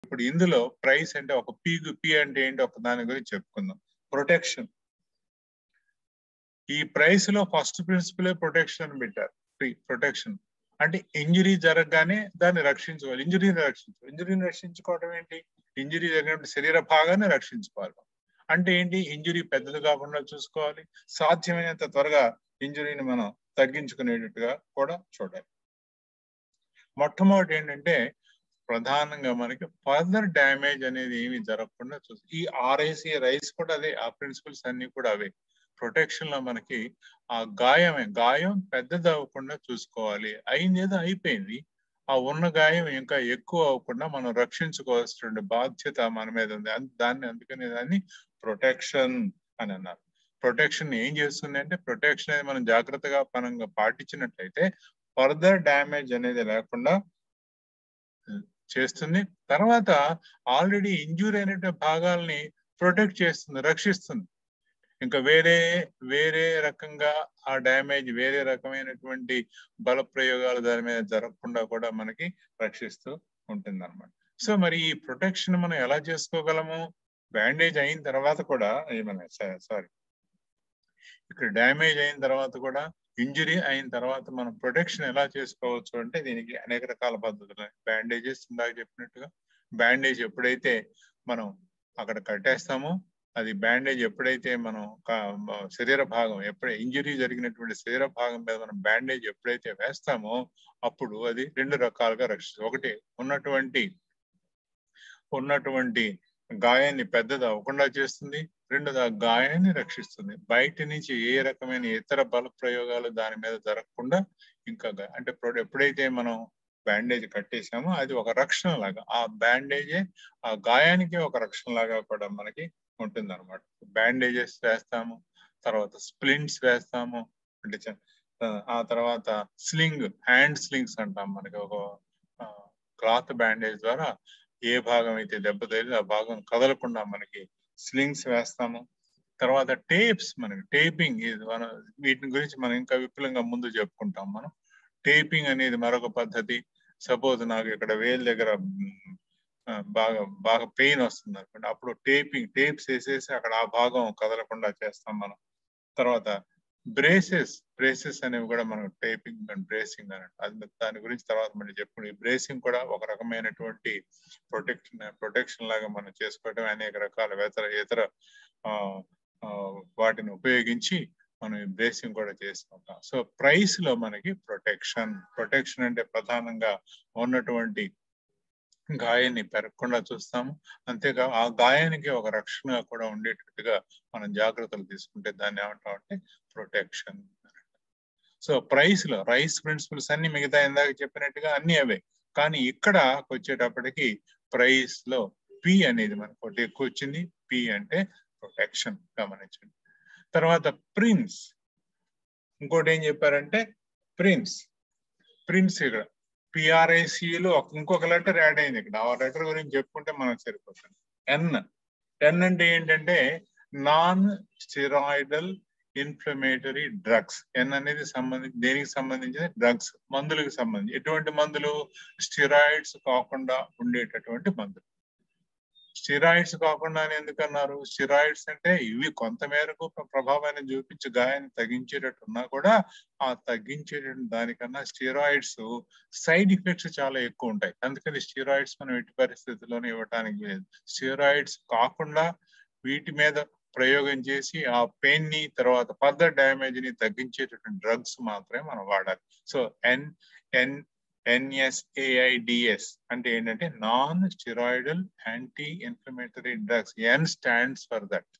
ఇప్పుడు ఇందులో ప్రైస్ అంటే ఒక పీ పి అంటే ఏంటి ఒక దాని గురించి చెప్పుకుందాం ప్రొటెక్షన్ ఈ ప్రైస్ లో ఫస్ట్ ప్రిన్సిపల్ ప్రొటెక్షన్ పెట్టారు ప్రొటెక్షన్ అంటే ఇంజరీ జరగగానే దాన్ని రక్షించుకోవాలి ఇంజరీని రక్షించుకోవాలి ఇంజరీని రక్షించుకోవడం ఏంటి ఇంజరీ జరిగినప్పుడు శరీర భాగాన్ని రక్షించుకోవాలి అంటే ఏంటి ఇంజరీ పెద్దది కాకుండా చూసుకోవాలి సాధ్యమైనంత త్వరగా ఇంజరీని మనం తగ్గించుకునేటట్టుగా కూడా చూడాలి మొట్టమొదటి ఏంటంటే ప్రధానంగా మనకి ఫర్దర్ డ్యామేజ్ అనేది ఏమి జరగకుండా చూసి ఈ ఆర్ఐసి రైస్ కూడా అదే ఆ ప్రిన్సిపల్స్ అన్ని కూడా అవే ప్రొటెక్షన్ లో మనకి ఆ గాయమే గాయం పెద్దది అవ్వకుండా చూసుకోవాలి అయింది ఏదో అయిపోయింది ఆ ఉన్న గాయం ఇంకా ఎక్కువ అవ్వకుండా మనం రక్షించుకోవాల్సిన బాధ్యత మన మీద ఉంది దాన్ని అందుకని దాన్ని ప్రొటెక్షన్ అని అన్నారు ప్రొటెక్షన్ ఏం చేస్తుంది అంటే ప్రొటెక్షన్ అనేది మనం జాగ్రత్తగా మనం పాటించినట్లయితే ఫర్దర్ డ్యామేజ్ అనేది లేకుండా చేస్తుంది తర్వాత ఆల్రెడీ ఇంజూర్ అయిన భాగాల్ని ప్రొటెక్ట్ చేస్తుంది రక్షిస్తుంది ఇంకా వేరే వేరే రకంగా ఆ డ్యామేజ్ వేరే రకమైనటువంటి బల ప్రయోగాలు దాని మీద జరగకుండా కూడా మనకి రక్షిస్తూ ఉంటుంది అనమాట సో మరి ఈ ప్రొటెక్షన్ మనం ఎలా చేసుకోగలము బ్యాండేజ్ అయిన తర్వాత కూడా ఏమన్నా సారీ ఇక్కడ డ్యామేజ్ అయిన తర్వాత కూడా ఇంజరీ అయిన తర్వాత మనం ప్రొటెక్షన్ ఎలా చేసుకోవచ్చు అంటే దీనికి అనేక రకాల పద్ధతులు బ్యాండేజెస్ ఇందాక చెప్పినట్టుగా బ్యాండేజ్ ఎప్పుడైతే మనం అక్కడ కట్టేస్తామో అది బ్యాండేజ్ ఎప్పుడైతే మనం శరీర భాగం ఎప్పుడై ఇంజరీ జరిగినటువంటి శరీర భాగం మీద మనం బ్యాండేజ్ ఎప్పుడైతే వేస్తామో అప్పుడు అది రెండు రకాలుగా రక్షిస్తుంది ఒకటి ఉన్నటువంటి ఉన్నటువంటి గాయాన్ని పెద్దది అవ్వకుండా చేస్తుంది రెండోది ఆ గాయాన్ని రక్షిస్తుంది బయట నుంచి ఏ రకమైన ఇతర బల ప్రయోగాలు దాని మీద జరగకుండా ఇంకా అంటే ఎప్పుడైతే మనం బ్యాండేజ్ కట్టేసామో అది ఒక రక్షణ లాగా ఆ బ్యాండేజే ఆ గాయానికి ఒక రక్షణ లాగా కూడా మనకి ఉంటుంది అనమాట బ్యాండేజెస్ వేస్తాము తర్వాత స్ప్లింట్స్ వేస్తాము అంటే ఆ తర్వాత స్లింగ్ హ్యాండ్ స్లింగ్స్ అంటాం మనకి ఒక క్లాత్ బ్యాండేజ్ ద్వారా ఏ భాగం అయితే దెబ్బ తగిలి ఆ భాగం కదలకుండా మనకి స్లింగ్స్ వేస్తాము తర్వాత టేప్స్ మనకి టేపింగ్ ఇది మన వీటిని గురించి మనం ఇంకా విపులంగా ముందు చెప్పుకుంటాం మనం టేపింగ్ అనేది మరొక పద్ధతి సపోజ్ నాకు ఇక్కడ వేలు దగ్గర బాగా బాగా పెయిన్ వస్తుంది అనుకోండి అప్పుడు టేపింగ్ టేప్స్ వేసేసి అక్కడ ఆ భాగం కదలకుండా చేస్తాం మనం తర్వాత బ్రేసెస్ బ్రేసెస్ అనేవి కూడా మనం టేపింగ్ అండ్ బ్రేసింగ్ అని అది దాని గురించి తర్వాత మళ్ళీ చెప్పుకుని బ్రేసింగ్ కూడా ఒక రకమైనటువంటి ప్రొటెక్షన్ ప్రొటెక్షన్ లాగా మనం చేసుకోవడం అనేక రకాల ఇతర ఇతర వాటిని ఉపయోగించి మనం ఈ బ్రేసింగ్ కూడా చేసుకుంటాం సో ప్రైస్ లో మనకి ప్రొటెక్షన్ ప్రొటెక్షన్ అంటే ప్రధానంగా ఉన్నటువంటి గాయాన్ని పెరగకుండా చూస్తాము అంతేకా ఆ గాయానికి ఒక రక్షణ కూడా ఉండేటట్టుగా మనం జాగ్రత్తలు తీసుకుంటే దాన్ని ఏమంటాం అంటే ప్రొటెక్షన్ సో ప్రైస్ లో రైస్ ప్రిన్సిపల్స్ అన్ని మిగతా ఇందాక చెప్పినట్టుగా అన్ని అవే కానీ ఇక్కడ వచ్చేటప్పటికి ప్రైస్ లో పి అనేది మనకు ఒకటి ఎక్కువ వచ్చింది పి అంటే ప్రొటెక్షన్ గమనించండి తర్వాత ప్రిన్స్ ఇంకోటి ఏం చెప్పారంటే ప్రిన్స్ ప్రిన్స్ ఇక్కడ పిఆర్ఐసిలో ఇంకొక లెటర్ యాడ్ అయింది ఇక్కడ ఆ లెటర్ గురించి చెప్పుకుంటే మనకు సరిపోతుంది ఎన్ ఎన్ అంటే ఏంటంటే non steroidal inflammatory drugs N అనేది సంబంధించి దేనికి సంబంధించిన డ్రగ్స్ మందులకు సంబంధించి ఎటువంటి మందులు స్టిరాయిడ్స్ కాకుండా ఉండేటటువంటి మందులు స్టిరాయిడ్స్ కాకుండా ఎందుకన్నారు స్టిరాయిడ్స్ అంటే ఇవి కొంత మేరకు ప్రభావాన్ని చూపించి గాయాన్ని తగ్గించేటట్టు ఉన్నా కూడా ఆ తగ్గించేటటువంటి దానికన్నా స్టిరాయిడ్స్ సైడ్ ఎఫెక్ట్స్ చాలా ఎక్కువ ఉంటాయి అందుకని స్టిరాయిడ్స్ మనం ఎట్టి పరిస్థితుల్లోనే ఇవ్వడానికి లేదు స్టిరాయిడ్స్ కాకుండా వీటి మీద ప్రయోగం చేసి ఆ పెయిన్ ని తర్వాత ఫర్దర్ డ్యామేజ్ ని తగ్గించేటటువంటి డ్రగ్స్ మాత్రమే మనం వాడాలి సో ఎన్ ఎన్ ఎన్ఎస్ఏఐడిఎస్ అంటే ఏంటంటే non steroidal anti inflammatory drugs N stands for that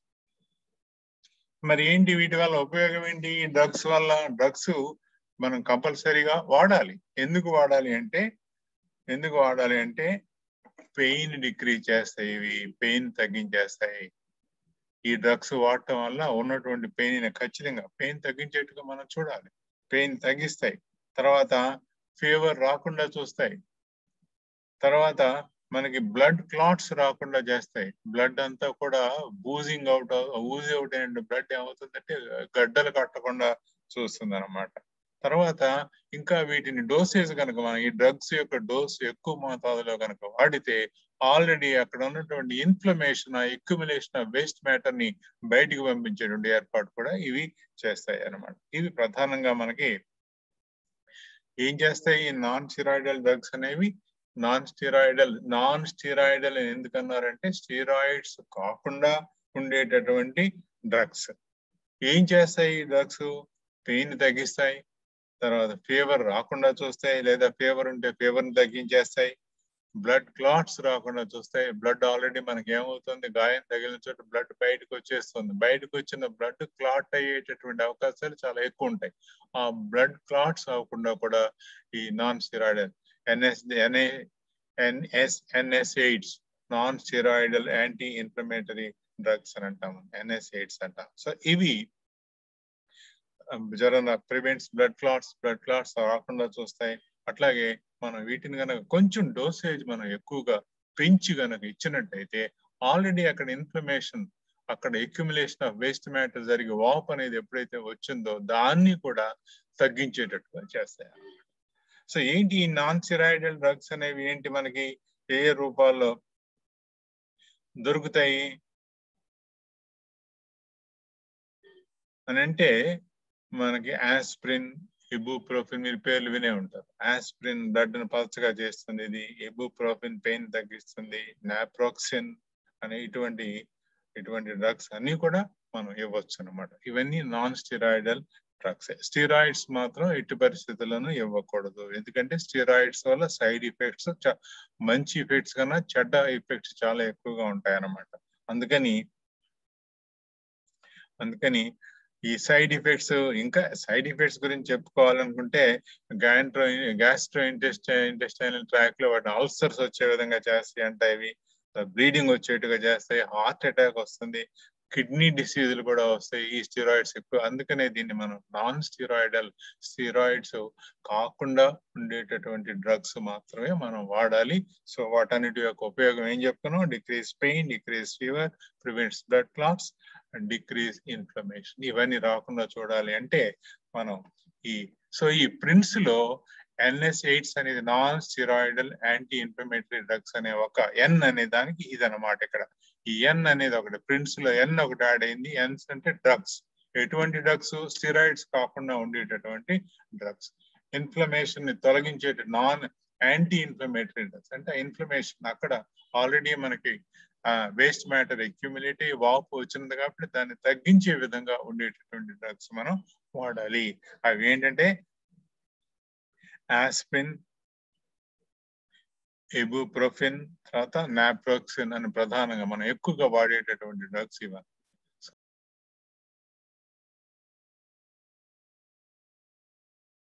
మరి ఏంటి వీటి వల్ల ఉపయోగం ఏంటి డ్రగ్స్ వల్ల డ్రగ్స్ మనం కంపల్సరీగా వాడాలి ఎందుకు వాడాలి అంటే ఎందుకు వాడాలి అంటే పెయిన్ డిక్రీజ్ చేస్తాయి ఇవి పెయిన్ తగ్గించేస్తాయి ఈ డ్రగ్స్ వాడటం వల్ల ఉన్నటువంటి పెయిన్ ఖచ్చితంగా పెయిన్ తగ్గించేట్టుగా మనం చూడాలి పెయిన్ తగ్గిస్తాయి తర్వాత ఫీవర్ రాకుండా చూస్తాయి తర్వాత మనకి బ్లడ్ క్లాట్స్ రాకుండా చేస్తాయి బ్లడ్ అంతా కూడా బూజింగ్ అవుట్ ఊజ్ అవుట్ అయిన బ్లడ్ ఏమవుతుందంటే గడ్డలు కట్టకుండా చూస్తుంది అనమాట తర్వాత ఇంకా వీటిని డోసేజ్ కనుక మనం ఈ డ్రగ్స్ యొక్క డోస్ ఎక్కువ మోతాదులో కనుక వాడితే ఆల్రెడీ అక్కడ ఉన్నటువంటి ఇన్ఫ్లమేషన్ ఆ ఎక్యుమిలేషన్ ఆ వేస్ట్ మ్యాటర్ ని బయటికి పంపించేటువంటి ఏర్పాటు కూడా ఇవి చేస్తాయి అన్నమాట ఇవి ప్రధానంగా మనకి ఏం చేస్తాయి ఈ నాన్ స్టిరాయిడల్ డ్రగ్స్ అనేవి నాన్ స్టిరాయిడల్ నాన్ స్టిరాయిడల్ ఎందుకన్నారంటే స్టిరాయిడ్స్ కాకుండా ఉండేటటువంటి డ్రగ్స్ ఏం చేస్తాయి ఈ డ్రగ్స్ పెయిన్ తగ్గిస్తాయి తర్వాత ఫీవర్ రాకుండా చూస్తాయి లేదా ఫీవర్ ఉంటే ఫీవర్ ని తగ్గించేస్తాయి బ్లడ్ క్లాట్స్ రాకుండా చూస్తాయి బ్లడ్ ఆల్రెడీ మనకి ఏమవుతుంది గాయం తగిలిన చోట బ్లడ్ బయటకు వచ్చేస్తుంది బయటకు వచ్చిన బ్లడ్ క్లాట్ అయ్యేటటువంటి అవకాశాలు చాలా ఎక్కువ ఉంటాయి ఆ బ్లడ్ క్లాట్స్ అవ్వకుండా కూడా ఈ non steroidal NS NA NS NSAIDs non steroidal anti inflammatory drugs అని అంటాము ఎన్ఎస్ ఎయిడ్స్ అంటాం సో ఇవి జ్వరం prevents blood clots blood clots రాకుండా చూస్తాయి అట్లాగే మనం వీటిని కనుక కొంచెం డోసేజ్ మనం ఎక్కువగా పెంచి కనుక ఇచ్చినట్టయితే ఆల్రెడీ అక్కడ ఇన్ఫ్లమేషన్ అక్కడ ఎక్యుములేషన్ ఆఫ్ వేస్ట్ మ్యాటర్ జరిగి వాప్ అనేది ఎప్పుడైతే వచ్చిందో దాన్ని కూడా తగ్గించేటట్టుగా చేస్తాయి సో ఏంటి ఈ నాన్ సిరాయిడల్ డ్రగ్స్ అనేవి ఏంటి మనకి ఏ రూపాల్లో దొరుకుతాయి అని అంటే మనకి ఆస్ప్రిన్ ఇబుప్రోఫిన్ మీరు పేర్లు వినే ఉంటారు ఆస్ప్రిన్ బ్లడ్ ను పలచగా చేస్తుంది ఇది ఇబుప్రోఫిన్ పెయిన్ తగ్గిస్తుంది నాప్రోక్సిన్ అనే ఇటువంటి ఇటువంటి డ్రగ్స్ అన్ని కూడా మనం ఇవ్వచ్చు అనమాట ఇవన్నీ నాన్ స్టిరాయిడల్ డ్రగ్స్ స్టిరాయిడ్స్ మాత్రం ఎట్టి పరిస్థితుల్లోనూ ఇవ్వకూడదు ఎందుకంటే స్టిరాయిడ్స్ వల్ల సైడ్ ఎఫెక్ట్స్ మంచి ఎఫెక్ట్స్ కన్నా చెడ్డ ఎఫెక్ట్స్ చాలా ఎక్కువగా ఉంటాయి అన్నమాట అందుకని అందుకని ఈ సైడ్ ఎఫెక్ట్స్ ఇంకా సైడ్ ఎఫెక్ట్స్ గురించి చెప్పుకోవాలనుకుంటే గ్యాంట్రో గ్యాస్ట్రో ఇంటెస్టై ఇంటెస్టైనల్ ట్రాక్ లో వాటి అల్సర్స్ వచ్చే విధంగా చేస్తాయి అంటే ఇవి బ్లీడింగ్ వచ్చేట్టుగా చేస్తాయి హార్ట్ అటాక్ వస్తుంది కిడ్నీ డిసీజులు కూడా వస్తాయి ఈ స్టిరాయిడ్స్ ఎక్కువ అందుకనే దీన్ని మనం నాన్ స్టిరాయిడల్ స్టిరాయిడ్స్ కాకుండా ఉండేటటువంటి డ్రగ్స్ మాత్రమే మనం వాడాలి సో వాటన్నిటి యొక్క ఉపయోగం ఏం చెప్తున్నాం decrease pain decrease fever prevents blood clots and decrease inflammation ఇవన్నీ రాకుండా చూడాలి అంటే మనం ఈ సో ఈ ప్రిన్స్ లో ఎన్ఎస్ ఎయిడ్స్ అనేది non steroidal anti inflammatory drugs అనే ఒక ఎన్ అనే దానికి ఇదన్నమాట ఇక్కడ ఈ ఎన్ అనేది ఒకటి ప్రిన్స్ లో ఎన్ ఒకటి యాడ్ అయింది ఎన్స్ అంటే డ్రగ్స్ ఎటువంటి డ్రగ్స్ స్టిరాయిడ్స్ కాకుండా ఉండేటటువంటి డ్రగ్స్ ఇన్ఫ్లమేషన్ ని తొలగించే నాన్ యాంటీ ఇన్ఫ్లమేటరీ డ్రగ్స్ అంటే ఇన్ఫ్లమేషన్ అక్కడ ఆల్రెడీ మనకి వేస్ట్ మ్యాటర్ అక్యూమిలేట్ వాపు వచ్చింది కాబట్టి దాన్ని తగ్గించే విధంగా ఉండేటటువంటి డ్రగ్స్ మనం వాడాలి అవి ఏంటంటే ఆస్పిన్ ఎబుప్రోఫిన్ తర్వాత నాప్రోక్సిన్ అని ప్రధానంగా మనం ఎక్కువగా వాడేటటువంటి డ్రగ్స్ ఇవన్నీ